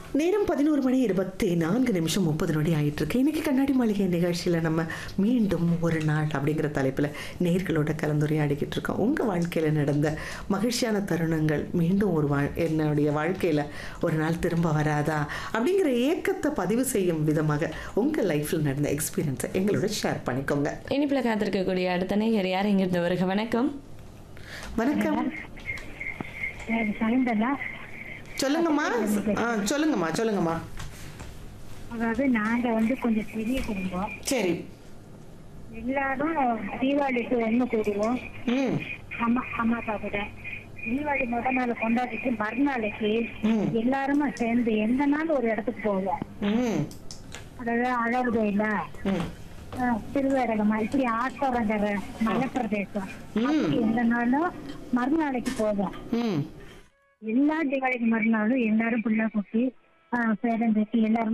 நேரம் பதினோரு மணி இருபத்தி நான்கு நிமிஷம் முப்பது நொடி ஆயிட்டு இருக்கு இன்னைக்கு கண்ணாடி மாளிகை நிகழ்ச்சியில் நம்ம மீண்டும் ஒரு நாள் அப்படிங்கிற தலைப்பில் நேர்களோட கலந்துரையாடிக்கிட்டு இருக்கோம் உங்கள் வாழ்க்கையில் நடந்த மகிழ்ச்சியான தருணங்கள் மீண்டும் ஒரு வாழ் என்னுடைய வாழ்க்கையில் ஒரு நாள் திரும்ப வராதா அப்படிங்கிற ஏக்கத்தை பதிவு செய்யும் விதமாக உங்கள் லைஃப்பில் நடந்த எக்ஸ்பீரியன்ஸை எங்களோட ஷேர் பண்ணிக்கோங்க இனிப்புல காத்திருக்கக்கூடிய அடுத்த நேயர் யார் இங்கிருந்து வருக வணக்கம் வணக்கம் எனக்கு சைந்தலா சொல்லுங்கம்மா ஆ சொல்லுங்கம்மா சொல்லுங்கம்மா அதாவது நாங்க வந்து கொஞ்சம் பெரிய குடும்பம் சரி எல்லாரும் தீபாவளிக்கு ஒண்ணு கூடுவோம் ம் அம்மா அம்மா அப்பா கூட தீபாவளி முத நாள் கொண்டாடிட்டு மறுநாளைக்கு ம். எல்லாருமா சேர்ந்து எந்த நாள் ஒரு இடத்துக்கு போவோம் ம் அதாவது அழகு கோயில ம் திருவேரகமா இப்படி ஆத்தோரங்கர மலைப்பிரதேசம் ம். அப்படி எந்த நாளும் மறுநாளைக்கு போவோம் ம் எல்லா தீபாவளிக்கு மறுநாளும் எல்லாரும் பிள்ளை குட்டி பேரன் பேத்தி எல்லாரும்